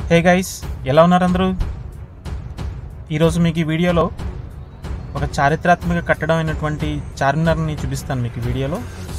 hey guys ఎలా ఉన్నారు అందరూ ఈరోజు మీకు ఈ వీడియోలో ఒక చారిత్రాత్మక కట్టడం అయినటువంటి చార్మినార్ని చూపిస్తాను మీకు ఈ వీడియోలో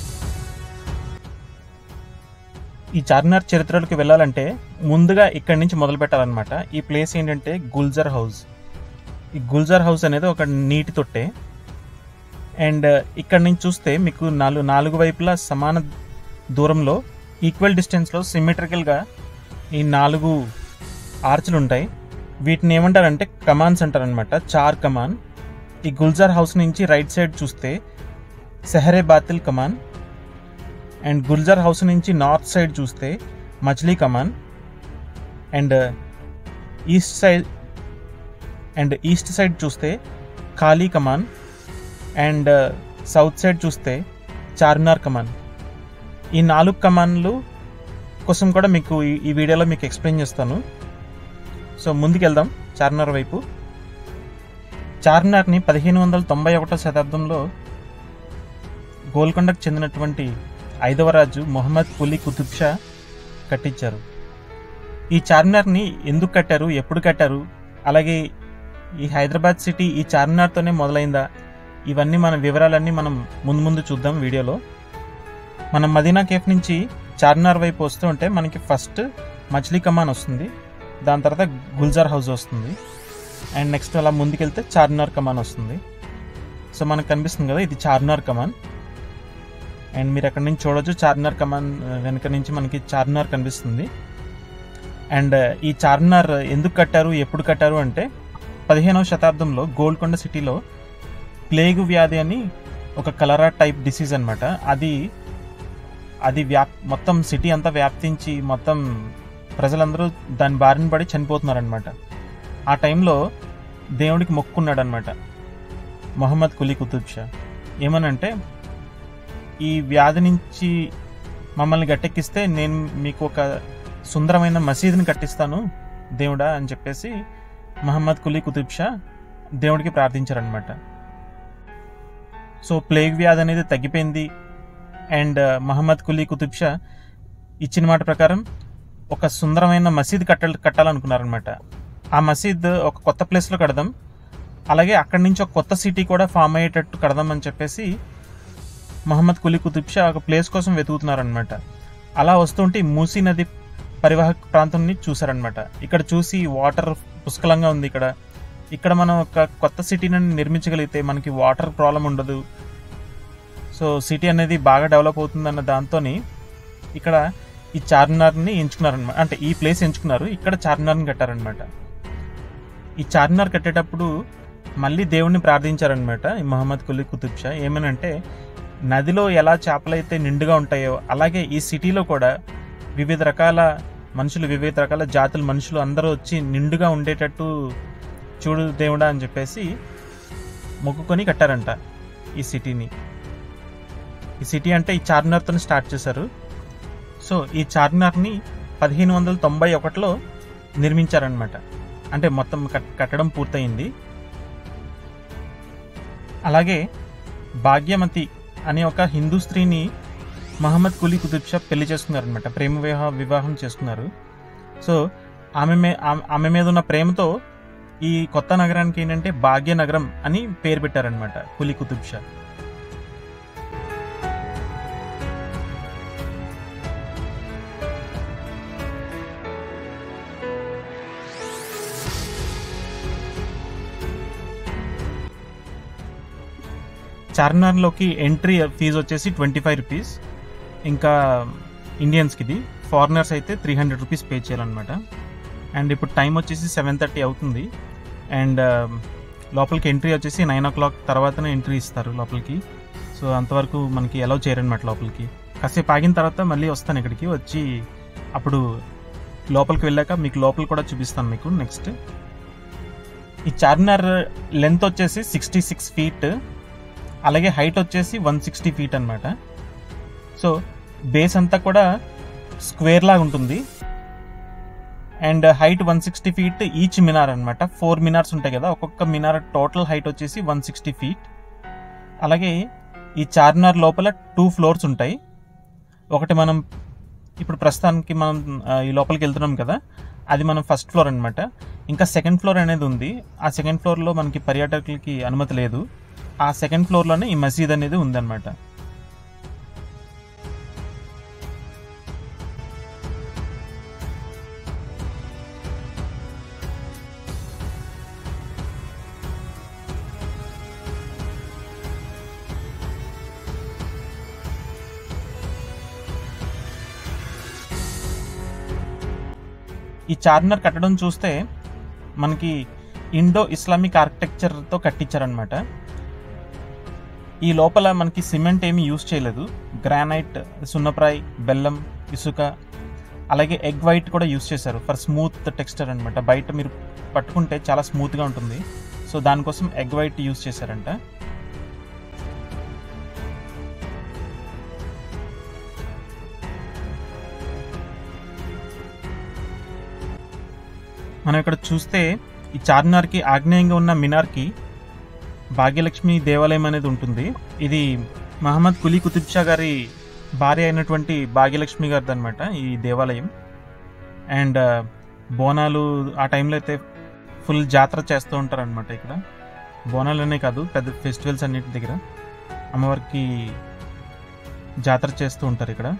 ఈ చార్మినార్ చరిత్రలోకి వెళ్ళాలంటే ముందుగా ఇక్కడి నుంచి మొదలు పెట్టాలన్నమాట ఈ ప్లేస్ ఏంటంటే గుల్జర్ హౌస్ ఈ గుల్జర్ హౌస్ అనేది ఒక నీటి తొట్టే అండ్ ఇక్కడ నుంచి చూస్తే మీకు నాలుగు నాలుగు వైపులా సమాన దూరంలో ఈక్వల్ డిస్టెన్స్లో సిమెట్రికల్గా ఈ నాలుగు ఆర్చులు ఉంటాయి వీటిని ఏమంటారంటే కమాన్స్ అంటారనమాట చార్ కమాన్ ఈ గుల్జార్ హౌస్ నుంచి రైట్ సైడ్ చూస్తే సెహరే బాతిల్ కమాన్ అండ్ గుల్జార్ హౌస్ నుంచి నార్త్ సైడ్ చూస్తే Machili Kaman and east side and east side చూస్తే ఖాళీ కమాన్ అండ్ సౌత్ సైడ్ చూస్తే చార్మినార్ కమాన్ ఈ నాలుగు కమాన్లు కోసం కూడా మీకు ఈ- ఈ వీడియోలో మీకు ఎక్స్ప్లెయిన్ చేస్తాను సో ముందుకు వెళ్దాం చార్మినార్ వైపు చార్మినార్ని పదిహేను వందల తొంభై ఒకటో శతాబ్దంలో గోల్కొండకు చెందినటువంటి ఐదవ రాజు మొహమ్మద్ కులీ కుతుబ్ షా కట్టించారు ఈ చార్మినార్ని ఎందుకు కట్టారు ఎప్పుడు కట్టారు అలాగే ఈ హైదరాబాద్ సిటీ ఈ చార్మినార్తోనే మొదలైందా ఇవన్నీ మన వివరాలన్నీ మనం ముందు ముందు చూద్దాం వీడియోలో మనం మదీనా కేఫ్ నుంచి చార్మినార్ వైపు వస్తూ ఉంటే మనకి ఫస్ట్ మచిలీ కమాన్ వస్తుంది దాని తర్వాత గుల్జార్ హౌస్ వస్తుంది అండ్ నెక్స్ట్ అలా ముందుకెళ్తే చార్మినార్ కమాన్ వస్తుంది సో మనకు కనిపిస్తుంది కదా ఇది చార్మినార్ కమాన్ అండ్ మీరు అక్కడి నుంచి చూడొచ్చు చార్మినార్ కమాన్ ఆ, వెనక నుంచి మనకి చార్మినార్ కనిపిస్తుంది అండ్ ఈ చార్మినార్ ఎందుకు కట్టారు ఎప్పుడు కట్టారు అంటే పదిహేనవ శతాబ్దంలో గోల్కొండ సిటీలో ప్లేగు వ్యాధి అని ఒక కలరా టైప్ డిసీజ్ అన్నమాట అది అది వ్యాప్ మొత్తం సిటీ అంతా వ్యాప్తించి మొత్తం ప్రజలందరూ దాని బారిన పడి చనిపోతున్నారనమాట ఆ టైంలో దేవుడికి మొక్కున్నాడు అనమాట మొహమ్మద్ కులీ కుతుబ్ షా ఏమనంటే ఈ వ్యాధి నుంచి మమ్మల్ని గట్టెక్కిస్తే నేను మీకు ఒక సుందరమైన మసీదుని కట్టిస్తాను దేవుడా అని చెప్పేసి మహమ్మద్ కులీ కుతుబ్ షా దేవుడికి ప్రార్థించారనమాట సో ప్లేగ్ వ్యాధి అనేది తగ్గిపోయింది అండ్ మహమ్మద్ కులీ కుతుబ్ షా ఇచ్చిన మాట ప్రకారం ఒక సుందరమైన మసీద్ కట్ట కట్టాలనుకున్నారనమాట ఆ మసీద్ ఒక కొత్త ప్లేస్లో కడదాం అలాగే అక్కడి నుంచి ఒక కొత్త సిటీ కూడా ఫామ్ అయ్యేటట్టు కడదాం అని చెప్పేసి మహమ్మద్ కులీ కుతుబ్ షా ఒక ప్లేస్ కోసం వెతుకుతున్నారనమాట అలా వస్తుంటే ఈ మూసీ నది పరివాహక ప్రాంతాన్ని చూసారనమాట ఇక్కడ చూసి వాటర్ పుష్కలంగా ఉంది ఇక్కడ ఇక్కడ మనం ఒక కొత్త సిటీని నిర్మించగలిగితే మనకి వాటర్ ప్రాబ్లం ఉండదు సో సిటీ అనేది బాగా డెవలప్ అవుతుందన్న దాంతో ఇక్కడ ఈ చార్మినార్ని ఎంచుకున్నారనమాట అంటే ఈ ప్లేస్ ఎంచుకున్నారు ఇక్కడ చార్మినార్ని కట్టారనమాట ఈ చార్మినార్ కట్టేటప్పుడు మళ్ళీ దేవుణ్ణి ప్రార్థించారనమాట ఈ మహమ్మద్ కులీ కుతుబ్ షా ఏమనంటే నదిలో ఎలా చేపలైతే నిండుగా ఉంటాయో అలాగే ఈ సిటీలో కూడా వివిధ రకాల మనుషులు వివిధ రకాల జాతుల మనుషులు అందరూ వచ్చి నిండుగా ఉండేటట్టు చూడు దేవుడా అని చెప్పేసి మొక్కుకొని కట్టారంట ఈ సిటీని ఈ సిటీ అంటే ఈ చార్మినార్తో స్టార్ట్ చేశారు సో ఈ చార్మినార్ని పదిహేను వందల తొంభై ఒకటిలో నిర్మించారనమాట అంటే మొత్తం కట్- కట్టడం పూర్తయింది అలాగే భాగ్యమతి అనే ఒక హిందూ స్త్రీని మహమ్మద్ కులీ కుతుబ్ షా పెళ్లి చేసుకున్నారనమాట ప్రేమ వివాహ వివాహం చేసుకున్నారు సో ఆమె మే ఆమె- ఆమె మీద ఉన్న ప్రేమతో ఈ కొత్త నగరానికి ఏంటంటే భాగ్యనగరం అని పేరు పెట్టారనమాట కులీ కుతుబ్ షా చార్మినార్లోకి ఎంట్రీ ఫీజు వచ్చేసి ట్వంటీ ఫైవ్ రూపీస్ ఇంకా ఇండియన్స్కి ఇది ఫారినర్స్ అయితే త్రీ హండ్రెడ్ రూపీస్ పే చేయాలన్నమాట అండ్ ఇప్పుడు టైం వచ్చేసి సెవెన్ థర్టీ అవుతుంది అండ్ లోపలికి ఎంట్రీ వచ్చేసి నైన్ ఓ క్లాక్ తర్వాతనే ఎంట్రీ ఇస్తారు లోపలికి సో అంతవరకు మనకి అలౌ చేయరనమాట లోపలికి కాసేపు ఆగిన తర్వాత మళ్ళీ వస్తాను ఇక్కడికి వచ్చి అప్పుడు లోపలికి వెళ్ళాక మీకు లోపల కూడా చూపిస్తాను మీకు నెక్స్ట్ ఈ చార్మినార్ లెంత్ వచ్చేసి సిక్స్టీ సిక్స్ ఫీట్ అలాగే హైట్ వచ్చేసి వన్ సిక్స్టీ ఫీట్ అనమాట సో బేస్ అంతా కూడా స్క్వేర్ లాగా ఉంటుంది and height one sixty feet each minar అనమాట ఫోర్ మినార్స్ ఉంటాయి కదా ఒక్కొక్క మినార్ టోటల్ హైట్ వచ్చేసి వన్ సిక్స్టీ ఫీట్ అలాగే ఈ చార్మినార్ లోపల టూ ఫ్లోర్స్ ఉంటాయి ఒకటి మనం ఇప్పుడు ప్రస్తుతానికి మనం ఆ, ఈ లోపలికి వెళ్తున్నాం కదా అది మనం ఫస్ట్ ఫ్లోర్ అనమాట ఇంకా సెకండ్ ఫ్లోర్ అనేది ఉంది ఆ సెకండ్ ఫ్లోర్లో మనకి పర్యాటకులకి అనుమతి లేదు ఆ సెకండ్ ఫ్లోర్లోనే ఈ మసీద్ అనేది ఉందన్నమాట ఈ చార్మినార్ కట్టడం చూస్తే మనకి ఇండో ఇస్లామిక్ ఆర్కిటెక్చర్తో కట్టించారనమాట ఈ లోపల మనకి సిమెంట్ ఏమీ యూజ్ చేయలేదు గ్రానైట్ సున్నప్రాయ్ బెల్లం ఇసుక అలాగే ఎగ్ వైట్ కూడా యూజ్ చేశారు ఫర్ స్మూత్ టెక్స్చర్ అనమాట బయట మీరు పట్టుకుంటే చాలా స్మూత్గా ఉంటుంది సో దానికోసం ఎగ్ వైట్ యూజ్ చేశారంట మనం ఇక్కడ చూస్తే ఈ చార్మినార్కి ఆగ్నేయంగా ఉన్న మినార్కి భాగ్యలక్ష్మి దేవాలయం అనేది ఉంటుంది ఇది మహమ్మద్ కులీ కుతుబ్ షా గారి భార్య అయినటువంటి భాగ్యలక్ష్మి గారిది అనమాట ఈ దేవాలయం అండ్ బోనాలు ఆ టైంలో అయితే ఫుల్ జాతర చేస్తూ ఉంటారు అనమాట ఇక్కడ బోనాలనే కాదు పెద్ద ఫెస్టివల్స్ అన్నిటి దగ్గర అమ్మవారికి జాతర చేస్తూ ఉంటారు ఇక్కడ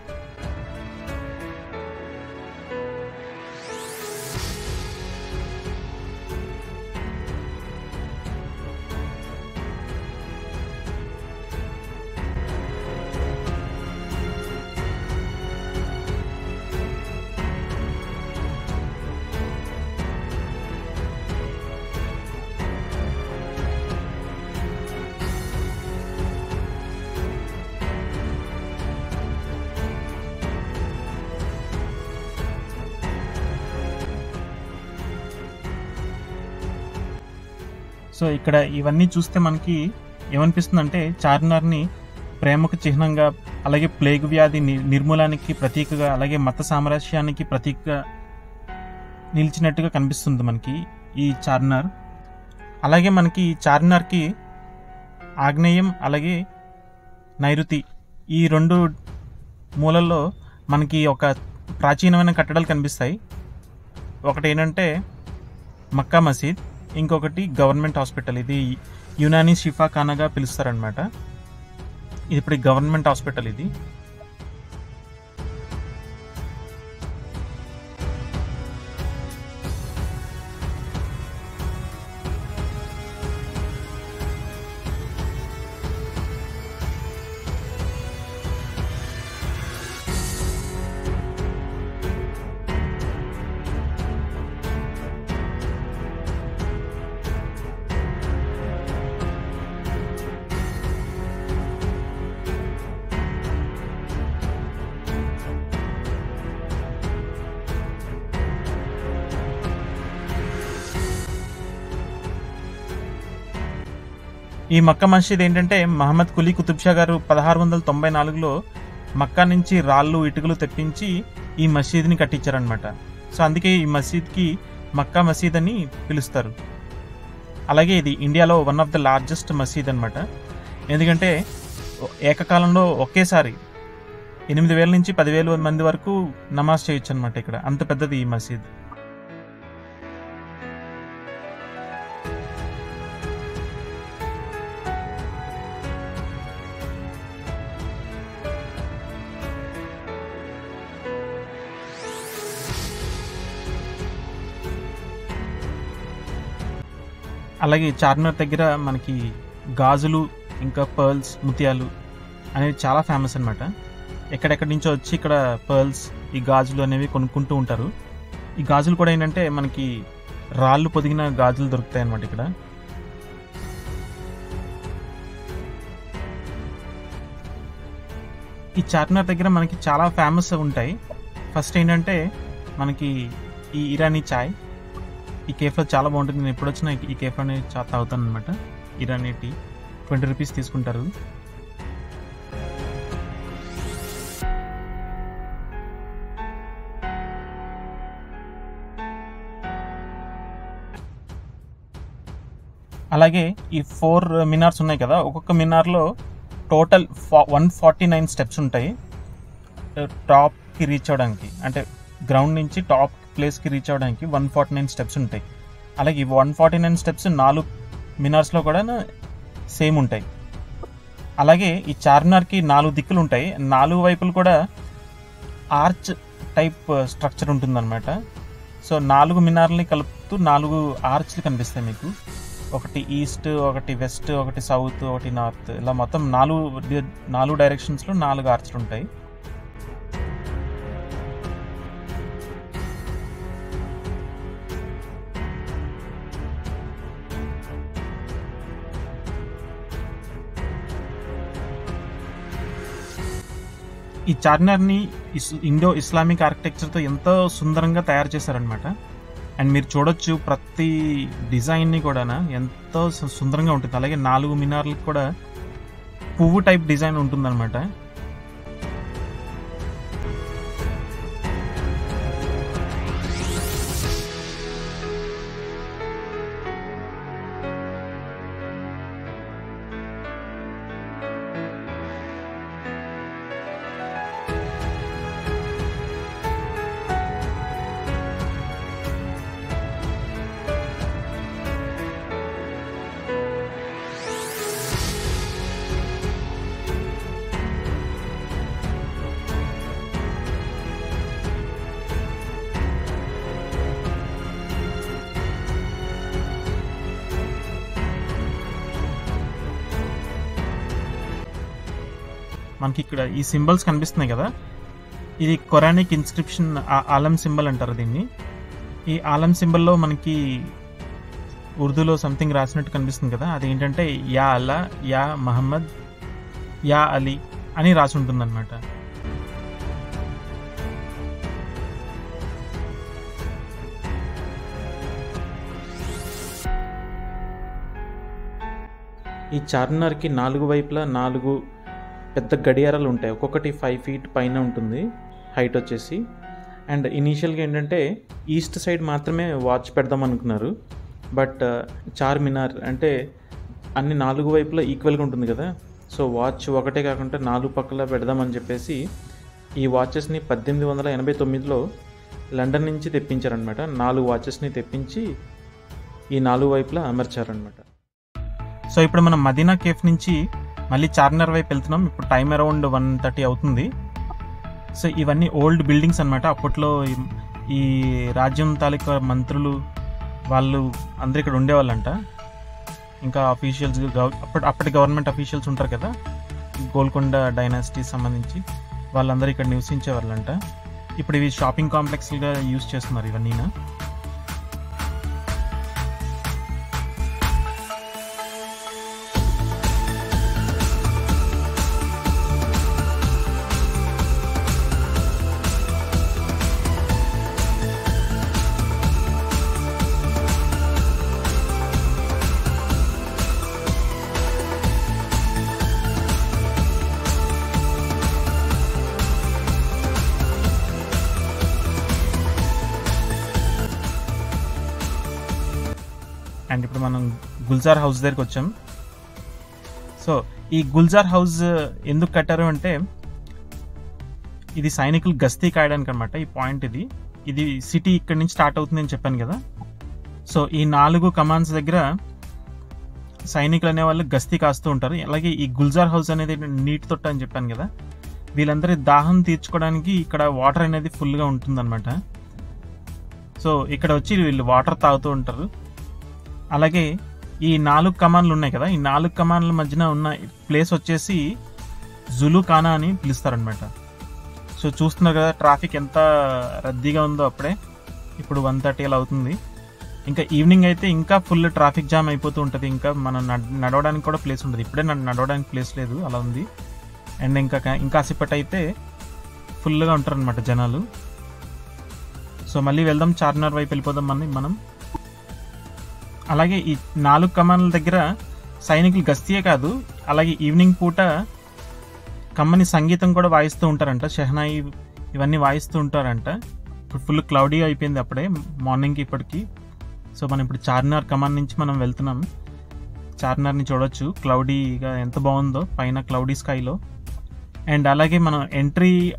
సో ఇక్కడ ఇవన్నీ చూస్తే మనకి ఏమనిపిస్తుందంటే చార్మినార్ని ప్రేమకు చిహ్నంగా అలాగే ప్లేగ్ వ్యాధి ని- నిర్మూలానికి ప్రతీకగా అలాగే మత సామరస్యానికి ప్రతీకగా నిలిచినట్టుగా కనిపిస్తుంది మనకి ఈ చార్మినార్ అలాగే మనకి ఈ చార్మినార్కి ఆగ్నేయం అలాగే నైరుతి ఈ రెండు మూలల్లో మనకి ఒక ప్రాచీనమైన కట్టడాలు కనిపిస్తాయి ఒకటి ఏంటంటే మక్కా మసీద్ ఇంకొకటి గవర్నమెంట్ హాస్పిటల్ ఇది యునానీ షిఫా ఖానాగా పిలుస్తారనమాట ఇది ఇప్పుడు గవర్నమెంట్ హాస్పిటల్ ఇది ఈ మక్కా మసీద్ ఏంటంటే మహమ్మద్ కులీ కుతుబ్ షా గారు పదహారు వందల తొంభై నాలుగులో మక్కా నుంచి రాళ్ళు ఇటుకలు తెప్పించి ఈ మసీద్ని కట్టించారనమాట సో అందుకే ఈ మసీద్కి మక్కా మసీద్ అని పిలుస్తారు అలాగే ఇది ఇండియాలో వన్ ఆఫ్ ద లార్జెస్ట్ మసీద్ అనమాట ఎందుకంటే ఏకకాలంలో ఒకేసారి ఎనిమిది వేల నుంచి పదివేల మంది వరకు నమాజ్ చేయొచ్చు అనమాట ఇక్కడ అంత పెద్దది ఈ మసీద్ అలాగే చార్మినార్ దగ్గర మనకి గాజులు ఇంకా పర్ల్స్ ముత్యాలు అనేవి చాలా ఫేమస్ అనమాట ఎక్కడెక్కడి నుంచో వచ్చి ఇక్కడ పర్ల్స్ ఈ గాజులు అనేవి కొనుక్కుంటూ ఉంటారు ఈ గాజులు కూడా ఏంటంటే మనకి రాళ్ళు పొదిగిన గాజులు దొరుకుతాయి అనమాట ఇక్కడ ఈ చార్మినార్ దగ్గర మనకి చాలా ఫేమస్ ఉంటాయి ఫస్ట్ ఏంటంటే మనకి ఈ ఇరానీ చాయ్ ఈ కేఫ్లో చాలా బాగుంటుంది నేను ఎప్పుడు వచ్చినా ఈ కేఫ్లోనే చా తాగుతాను అనమాట ఇరానీ టీ ట్వంటీ రూపీస్ తీసుకుంటారు అలాగే ఈ ఫోర్ మినార్స్ ఉన్నాయి కదా ఒక్కొక్క మినార్లో total one forty nine steps ఉంటాయి టాప్కి రీచ్ అవ్వడానికి అంటే గ్రౌండ్ నుంచి టాప్ ప్లేస్కి రీచ్ అవ్వడానికి వన్ ఫార్టీ నైన్ స్టెప్స్ ఉంటాయి అలాగే ఈ వన్ ఫార్టీ నైన్ స్టెప్స్ నాలుగు మినార్స్లో కూడా సేమ్ ఉంటాయి అలాగే ఈ చార్మినార్కి నాలుగు దిక్కులు ఉంటాయి నాలుగు వైపులు కూడా ఆర్చ్ టైప్ స్ట్రక్చర్ ఉంటుందన్నమాట సో నాలుగు మినార్ని కలుపుతూ నాలుగు ఆర్చ్లు కనిపిస్తాయి మీకు ఒకటి ఈస్ట్ ఒకటి వెస్ట్ ఒకటి సౌత్ ఒకటి నార్త్ ఇలా మొత్తం నాలుగు డి- నాలుగు డైరెక్షన్స్లో నాలుగు ఆర్చ్లు ఉంటాయి ఈ చార్మినార్ని ఇస్ ఇండో ఇస్లామిక్ ఆర్కిటెక్చర్తో ఎంతో సుందరంగా తయారు చేశారనమాట అండ్ మీరు చూడొచ్చు ప్రతి డిజైన్ని కూడా ఎంతో సు- సుందరంగా ఉంటుంది అలాగే నాలుగు మినార్లకు కూడా పువ్వు టైప్ డిజైన్ ఉంటుందన్నమాట మనకి ఇక్కడ ఈ సింబల్స్ కనిపిస్తున్నాయి కదా ఇది కొరానిక్ ఇన్స్క్రిప్షన్ ఆలం సింబల్ అంటారు దీన్ని ఈ ఆలం సింబల్లో మనకి ఉర్దూలో సంథింగ్ రాసినట్టు కనిపిస్తుంది కదా అదేంటంటే యా అల్లా యా మహమ్మద్ యా అలీ అని రాసి ఉంటుంది అనమాట ఈ చార్మినార్కి నాలుగు వైపులా నాలుగు పెద్ద గడియారాలు ఉంటాయి ఒక్కొక్కటి ఫైవ్ ఫీట్ పైన ఉంటుంది హైట్ వచ్చేసి అండ్ ఇనీషియల్గా ఏంటంటే ఈస్ట్ సైడ్ మాత్రమే వాచ్ పెడదాం అనుకున్నారు బట్ చార్మినార్ అంటే అన్ని నాలుగు వైపులా ఈక్వల్గా ఉంటుంది కదా సో వాచ్ ఒకటే కాకుండా నాలుగు పక్కల పెడదామని చెప్పేసి ఈ వాచెస్ని పద్దెనిమిది వందల ఎనభై తొమ్మిదిలో లండన్ నుంచి తెప్పించారనమాట నాలుగు వాచెస్ని తెప్పించి ఈ నాలుగు వైపులా అమర్చారనమాట సో ఇప్పుడు మనం మదీనా కేఫ్ నుంచి మళ్ళీ చార్మినార్ వైపు వెళ్తున్నాం ఇప్పుడు టైం అరౌండ్ వన్ థర్టీ అవుతుంది సో ఇవన్నీ ఓల్డ్ బిల్డింగ్స్ అన్నమాట అప్పట్లో ఈ- ఈ రాజ్యం తాలూకా మంత్రులు వాళ్ళు అందరు ఇక్కడ ఉండేవాళ్ళంట ఇంకా అఫీషియల్స్ అప్పటి అప్పటి గవర్నమెంట్ అఫీషియల్స్ ఉంటారు కదా గోల్కొండ డైనాసిటీ సంబంధించి వాళ్ళందరూ ఇక్కడ నివసించే వాళ్ళంట ఇప్పుడు ఇవి షాపింగ్ కాంప్లెక్స్గా యూస్ చేస్తున్నారు ఇవన్నీ అండ్ ఇప్పుడు మనం గుల్జార్ హౌస్ దగ్గరికి వచ్చాం సో ఈ గుల్జార్ హౌస్ ఎందుకు కట్టారు అంటే ఇది సైనికులు గస్తీ కాయడానికి అనమాట ఈ పాయింట్ ఇది ఇది సిటీ ఇక్కడ నుంచి స్టార్ట్ అవుతుందని చెప్పాను కదా సో ఈ నాలుగు కమాండ్స్ దగ్గర సైనికులు అనే వాళ్ళు గస్తీ కాస్తూ ఉంటారు అలాగే ఈ గుల్జార్ హౌస్ అనేది నీటి తొట్ట అని చెప్పాను కదా వీళ్ళందరి దాహం తీర్చుకోవడానికి ఇక్కడ వాటర్ అనేది ఫుల్గా ఉంటుందన్నమాట సో ఇక్కడ వచ్చి వీళ్ళు వాటర్ తాగుతూ ఉంటారు అలాగే ఈ నాలుగు కమాన్లు ఉన్నాయి కదా ఈ నాలుగు కమాన్ల మధ్యన ఉన్న ప్లేస్ వచ్చేసి జులు ఖానా అని పిలుస్తారనమాట సో చూస్తున్నారు కదా ట్రాఫిక్ ఎంత రద్దీగా ఉందో అప్పుడే ఇప్పుడు వన్ థర్టీ అలా అవుతుంది ఇంకా ఈవినింగ్ అయితే ఇంకా ఫుల్ ట్రాఫిక్ జామ్ అయిపోతూ ఉంటుంది ఇంకా మనం నడ- నడవడానికి కూడా ప్లేస్ ఉంటుంది ఇప్పుడే నడ- నడవడానికి ప్లేస్ లేదు అలా ఉంది అండ్ ఇంకా ఇంకా కాసేపటి అయితే ఫుల్గా ఉంటారు అనమాట జనాలు సో మళ్ళీ వెళ్దాం చార్మినార్ వైపు వెళ్ళిపోదాం మనం మనం అలాగే ఈ నాలుగు కమాన్ల దగ్గర సైనికులు గస్తీయే కాదు అలాగే ఈవినింగ్ పూట కమ్మని సంగీతం కూడా వాయిస్తూ ఉంటారంట షెహనాయి ఇవన్నీ వాయిస్తూ ఉంటారంట ఇప్పుడు ఫుల్ క్లౌడీ అయిపోయింది అప్పుడే మార్నింగ్కి ఇప్పటికి సో మనం ఇప్పుడు చార్మినార్ కమాన్ నుంచి మనం వెళ్తున్నాం చార్మినార్ని చూడొచ్చు క్లౌడీగా ఎంత బాగుందో పైన క్లౌడీ స్కైలో అండ్ అలాగే మనం ఎంట్రీ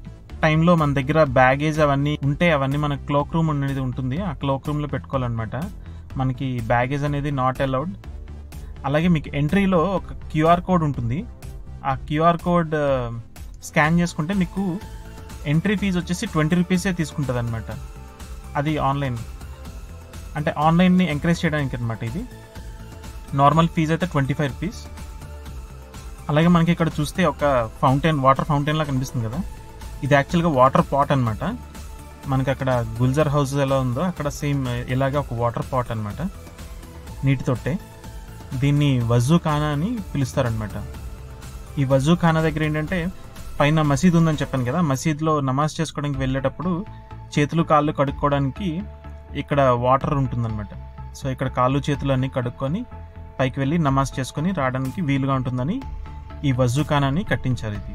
టైంలో మన దగ్గర బ్యాగేజ్ అవన్నీ ఉంటే అవన్నీ మన క్లోక్ రూమ్ అనేది ఉంటుంది ఆ క్లోక్ రూమ్లో పెట్టుకోవాలన్నమాట మనకి బ్యాగేజ్ అనేది నాట్ అలౌడ్ అలాగే మీకు ఎంట్రీలో ఒక క్యూఆర్ కోడ్ ఉంటుంది ఆ క్యూఆర్ కోడ్ స్కాన్ చేసుకుంటే మీకు ఎంట్రీ ఫీజు వచ్చేసి ట్వంటీ రూపీసే తీసుకుంటుంది అనమాట అది ఆన్లైన్ అంటే ఆన్లైన్ని ఎంకరేజ్ చేయడానికి అనమాట ఇది నార్మల్ ఫీజు అయితే ట్వంటీ ఫైవ్ రూపీస్ అలాగే మనకి ఇక్కడ చూస్తే ఒక ఫౌంటైన్ వాటర్ ఫౌంటైన్ లా కనిపిస్తుంది కదా ఇది యాక్చువల్గా వాటర్ పాట్ అనమాట మనకి అక్కడ గుల్జర్ హౌస్ ఎలా ఉందో అక్కడ సేమ్ ఇలాగే ఒక వాటర్ పాట్ అనమాట నీటి తొట్టే దీన్ని వజూ ఖానా అని పిలుస్తారనమాట ఈ వజూ ఖానా దగ్గర ఏంటంటే పైన మసీద్ ఉందని చెప్పాను కదా మసీద్లో నమాజ్ చేసుకోవడానికి వెళ్ళేటప్పుడు చేతులు కాళ్ళు కడుక్కోవడానికి ఇక్కడ వాటర్ ఉంటుందన్నమాట సో ఇక్కడ కాళ్ళు చేతులు అన్నీ కడుక్కొని పైకి వెళ్ళి నమాజ్ చేసుకొని రావడానికి వీలుగా ఉంటుందని ఈ వజూ ఖానాని కట్టించారు ఇది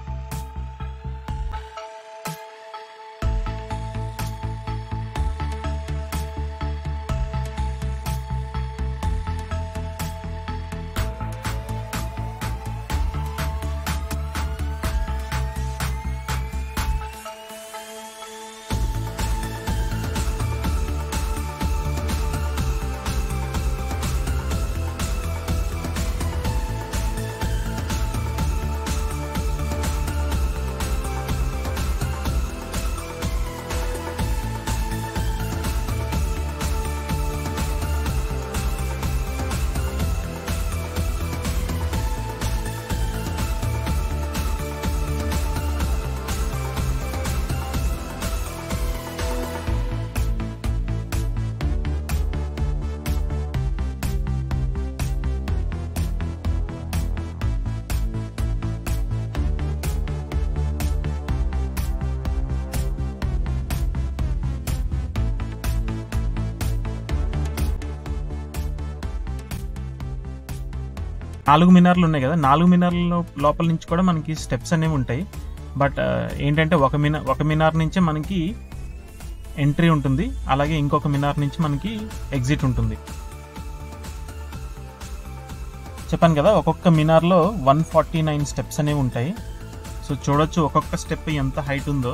నాలుగు మినార్లు ఉన్నాయి కదా నాలుగు మినార్ల లోపల నుంచి కూడా మనకి స్టెప్స్ అనేవి ఉంటాయి బట్ ఏంటంటే ఒక మినార్ ఒక మినార్ నుంచే మనకి ఎంట్రీ ఉంటుంది అలాగే ఇంకొక మినార్ నుంచి మనకి ఎగ్జిట్ ఉంటుంది చెప్పాను కదా ఒక్కొక్క మినార్లో వన్ ఫార్టీ నైన్ స్టెప్స్ అనేవి ఉంటాయి సో చూడొచ్చు ఒక్కొక్క స్టెప్ ఎంత హైట్ ఉందో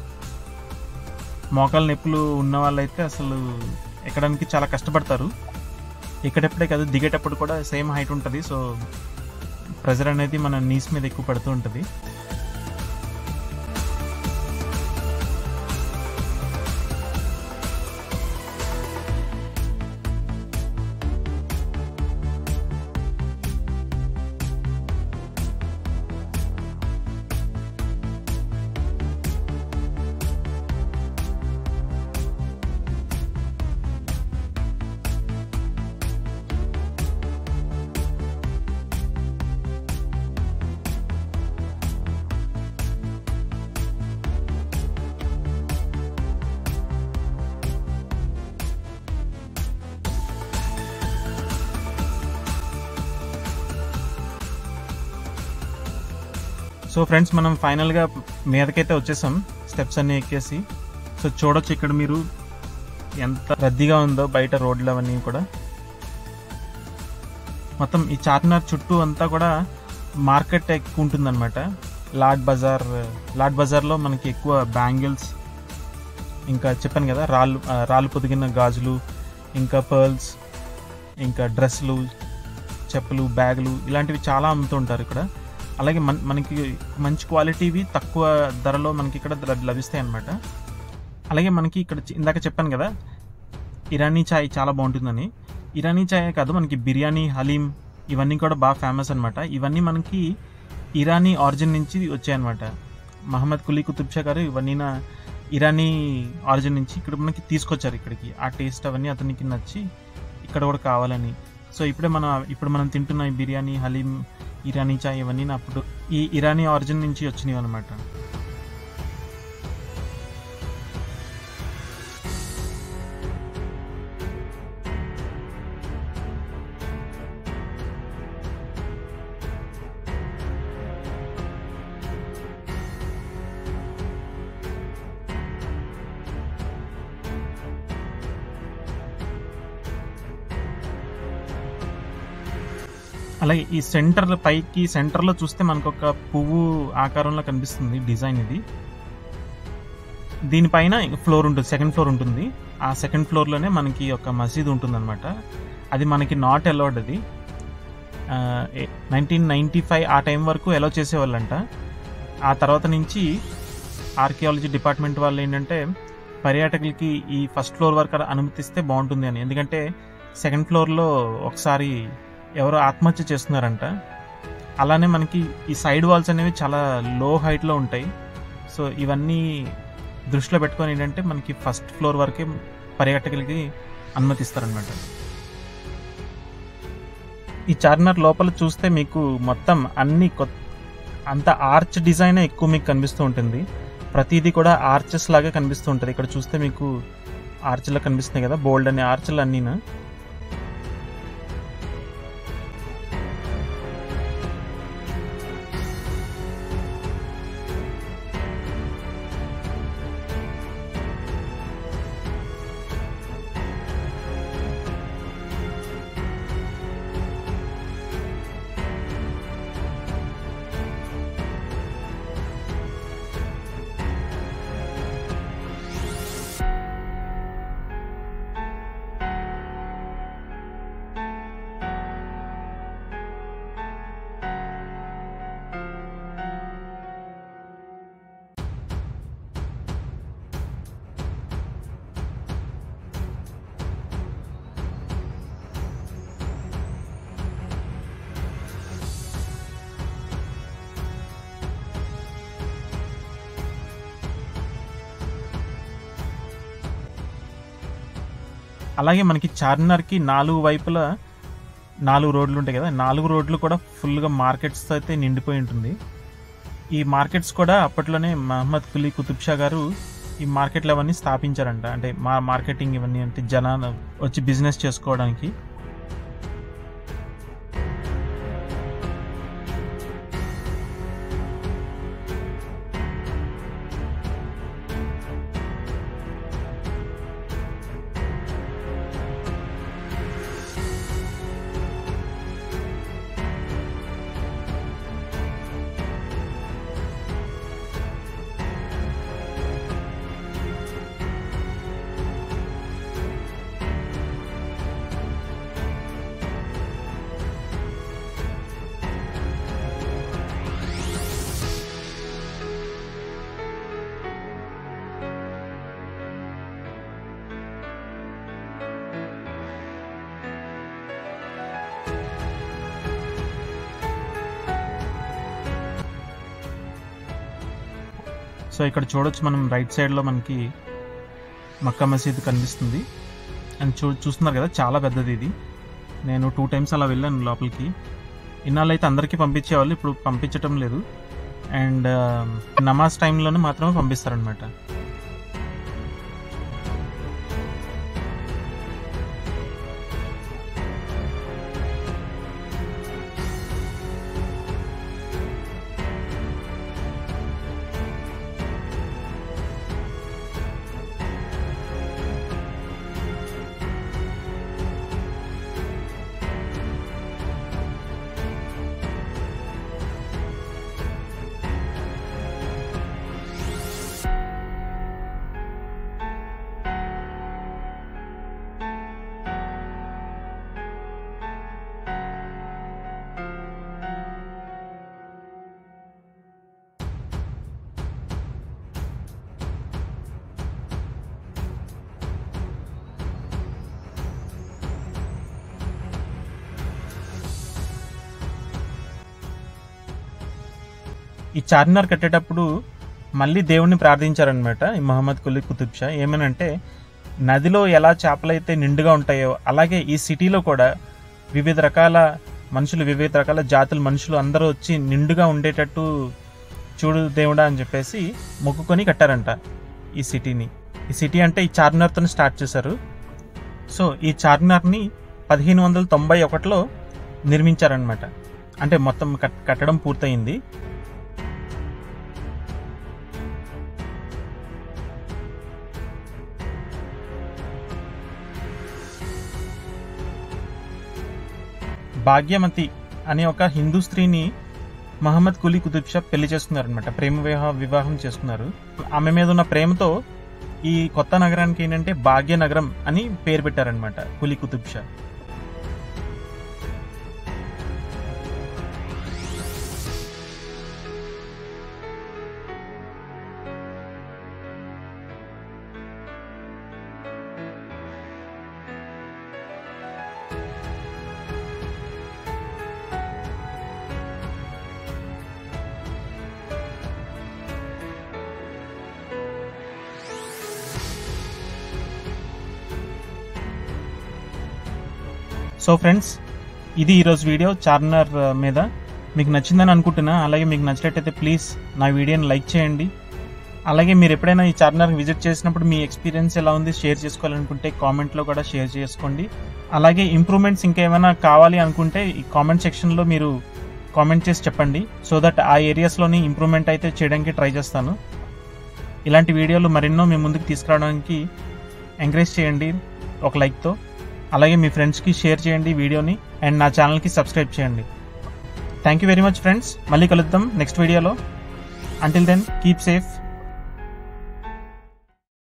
మోకాలు నొప్పులు ఉన్న వాళ్ళైతే అసలు ఎక్కడానికి చాలా కష్టపడతారు ఎక్కడెప్పుడే కాదు దిగేటప్పుడు కూడా సేమ్ హైట్ ఉంటుంది సో ప్రెజర్ అనేది మన నీస్ మీద ఎక్కువ పడుతూ ఉంటుంది సో ఫ్రెండ్స్ మనం ఫైనల్గా మీదకైతే వచ్చేసాం స్టెప్స్ అన్నీ ఎక్కేసి సో చూడొచ్చు ఇక్కడ మీరు ఎంత రద్దీగా ఉందో బయట రోడ్లు అవన్నీ కూడా మొత్తం ఈ చార్మినార్ చుట్టూ అంతా కూడా మార్కెట్ ఎక్కువ ఉంటుందన్నమాట లాడ్ బజార్ లాడ్ బజార్లో మనకి ఎక్కువ బ్యాంగిల్స్ ఇంకా చెప్పాను కదా రాళ్ళు ఆ, రాళ్ళు పొదిగిన గాజులు ఇంకా పర్ల్స్ ఇంకా డ్రెస్సులు చెప్పులు బ్యాగులు ఇలాంటివి చాలా అమ్ముతుంటారు ఇక్కడ అలాగే మన మనకి మంచి క్వాలిటీవి తక్కువ ధరలో మనకి ఇక్కడ ద- లభిస్తాయి అన్నమాట అలాగే మనకి ఇక్కడ చి- ఇందాక చెప్పాను కదా ఇరానీ చాయ్ చాలా బాగుంటుందని ఇరానీ చాయ్ కాదు మనకి బిర్యానీ హలీం ఇవన్నీ కూడా బాగా ఫేమస్ అన్నమాట ఇవన్నీ మనకి ఇరానీ ఆరిజిన్ నుంచి వచ్చాయన్నమాట మహమ్మద్ కులీ కుతుబ్ షా గారు ఇవన్నీ నా ఇరానీ ఆరిజిన్ నుంచి ఇక్కడ మనకి తీసుకొచ్చారు ఇక్కడికి ఆ టేస్ట్ అవన్నీ అతనికి నచ్చి ఇక్కడ కూడా కావాలని సో ఇప్పుడే మనం ఇప్పుడు మనం తింటున్న ఈ బిర్యానీ హలీం ఇరానీ చాయ్ ఇవన్నీ నా అప్పుడు ఈ ఇరానీ ఆరిజిన్ నుంచి వచ్చినవి అనమాట అలాగే ఈ సెంటర్ పైకి సెంటర్లో చూస్తే మనకు ఒక పువ్వు ఆకారంలో కనిపిస్తుంది డిజైన్ ఇది దీనిపైన ఫ్లోర్ ఉంటుంది సెకండ్ ఫ్లోర్ ఉంటుంది ఆ సెకండ్ ఫ్లోర్లోనే మనకి ఒక మసీద్ ఉంటుందన్నమాట అది మనకి నాట్ అలౌడ్ అది నైన్టీన్ నైంటీ ఫైవ్ ఆ టైం వరకు అలౌ చేసేవాళ్ళంట ఆ తర్వాత నుంచి ఆర్కియాలజీ డిపార్ట్మెంట్ వాళ్ళు ఏంటంటే పర్యాటకులకి ఈ ఫస్ట్ ఫ్లోర్ వరకు అనుమతిస్తే బాగుంటుంది అని ఎందుకంటే సెకండ్ ఫ్లోర్లో ఒకసారి ఎవరో ఆత్మహత్య చేస్తున్నారంట అలానే మనకి ఈ సైడ్ వాల్స్ అనేవి చాలా లో హైట్లో ఉంటాయి సో ఇవన్నీ దృష్టిలో పెట్టుకొని ఏంటంటే మనకి ఫస్ట్ ఫ్లోర్ వరకే పర్యాటకులకి అనుమతిస్తారనమాట ఈ చార్మినార్ లోపల చూస్తే మీకు మొత్తం అన్ని కొత్త అంత ఆర్చ్ డిజైన్ ఎక్కువ మీకు కనిపిస్తూ ఉంటుంది ప్రతిదీ కూడా ఆర్చెస్ లాగా కనిపిస్తూ ఉంటుంది ఇక్కడ చూస్తే మీకు ఆర్చ్లా కనిపిస్తున్నాయి కదా బోల్డ్ అనే ఆర్చ్లు అన్నీనా అలాగే మనకి చార్మినార్కి నాలుగు వైపులా నాలుగు రోడ్లు ఉంటాయి కదా నాలుగు రోడ్లు కూడా ఫుల్గా మార్కెట్స్తో అయితే నిండిపోయి ఉంటుంది ఈ మార్కెట్స్ కూడా అప్పట్లోనే మహమ్మద్ కులీ కుతుబ్ షా గారు ఈ మార్కెట్లు అవన్నీ స్థాపించారంట అంటే మా మార్కెటింగ్ ఇవన్నీ అంటే జనాలు వచ్చి బిజినెస్ చేసుకోవడానికి సో ఇక్కడ చూడొచ్చు మనం రైట్ సైడ్లో మనకి మక్కా మసీద్ కనిపిస్తుంది అండ్ చూ చూస్తున్నారు కదా చాలా పెద్దది ఇది నేను టూ టైమ్స్ అలా వెళ్ళాను లోపలికి ఇన్నాళ్ళు అయితే అందరికీ పంపించేవాళ్ళు ఇప్పుడు పంపించటం లేదు అండ్ నమాజ్ టైంలోనే మాత్రమే పంపిస్తారనమాట ఈ చార్మినార్ కట్టేటప్పుడు మళ్ళీ దేవుణ్ణి ప్రార్థించారనమాట ఈ మహమ్మద్ కులీ కుతుబ్ షా ఏమనంటే నదిలో ఎలా చేపలైతే నిండుగా ఉంటాయో అలాగే ఈ సిటీలో కూడా వివిధ రకాల మనుషులు వివిధ రకాల జాతుల మనుషులు అందరూ వచ్చి నిండుగా ఉండేటట్టు చూడు దేవుడా అని చెప్పేసి మొక్కుకొని కట్టారంట ఈ సిటీని ఈ సిటీ అంటే ఈ చార్మినార్తో స్టార్ట్ చేశారు సో ఈ చార్మినార్ని పదిహేను వందల తొంభై ఒకటిలో నిర్మించారనమాట అంటే మొత్తం కట్- కట్టడం పూర్తయింది భాగ్యమతి అనే ఒక హిందూ స్త్రీని మహమ్మద్ కులీ కుతుబ్ షా పెళ్లి చేసుకున్నారు అనమాట ప్రేమ వివాహ వివాహం చేసుకున్నారు ఆమె మీద ఉన్న ప్రేమతో ఈ కొత్త నగరానికి ఏంటంటే భాగ్యనగరం అని పేరు పెట్టారనమాట కులీ కుతుబ్ షా సో ఫ్రెండ్స్ ఇది ఈరోజు వీడియో చార్మినార్ ఆ, మీద మీకు నచ్చిందని అనుకుంటున్నా అలాగే మీకు నచ్చినట్టయితే ప్లీజ్ నా వీడియోని లైక్ చేయండి అలాగే మీరు ఎప్పుడైనా ఈ చార్మినార్ విజిట్ చేసినప్పుడు మీ ఎక్స్పీరియన్స్ ఎలా ఉంది షేర్ చేసుకోవాలనుకుంటే కామెంట్లో కూడా షేర్ చేసుకోండి అలాగే ఇంప్రూవ్మెంట్స్ ఇంకేమైనా కావాలి అనుకుంటే ఈ కామెంట్ సెక్షన్లో మీరు కామెంట్ చేసి చెప్పండి సో దట్ ఆ ఏరియాస్లోని ఇంప్రూవ్మెంట్ అయితే చేయడానికి ట్రై చేస్తాను ఇలాంటి వీడియోలు మరెన్నో మీ ముందుకు తీసుకురావడానికి ఎంకరేజ్ చేయండి ఒక లైక్తో అలాగే మీ ఫ్రెండ్స్కి షేర్ చేయండి ఈ వీడియోని అండ్ నా ఛానల్కి సబ్స్క్రైబ్ చేయండి thank you very much friends మళ్ళీ కలుద్దాం నెక్స్ట్ వీడియోలో అంటిల్ దెన్ కీప్ సేఫ్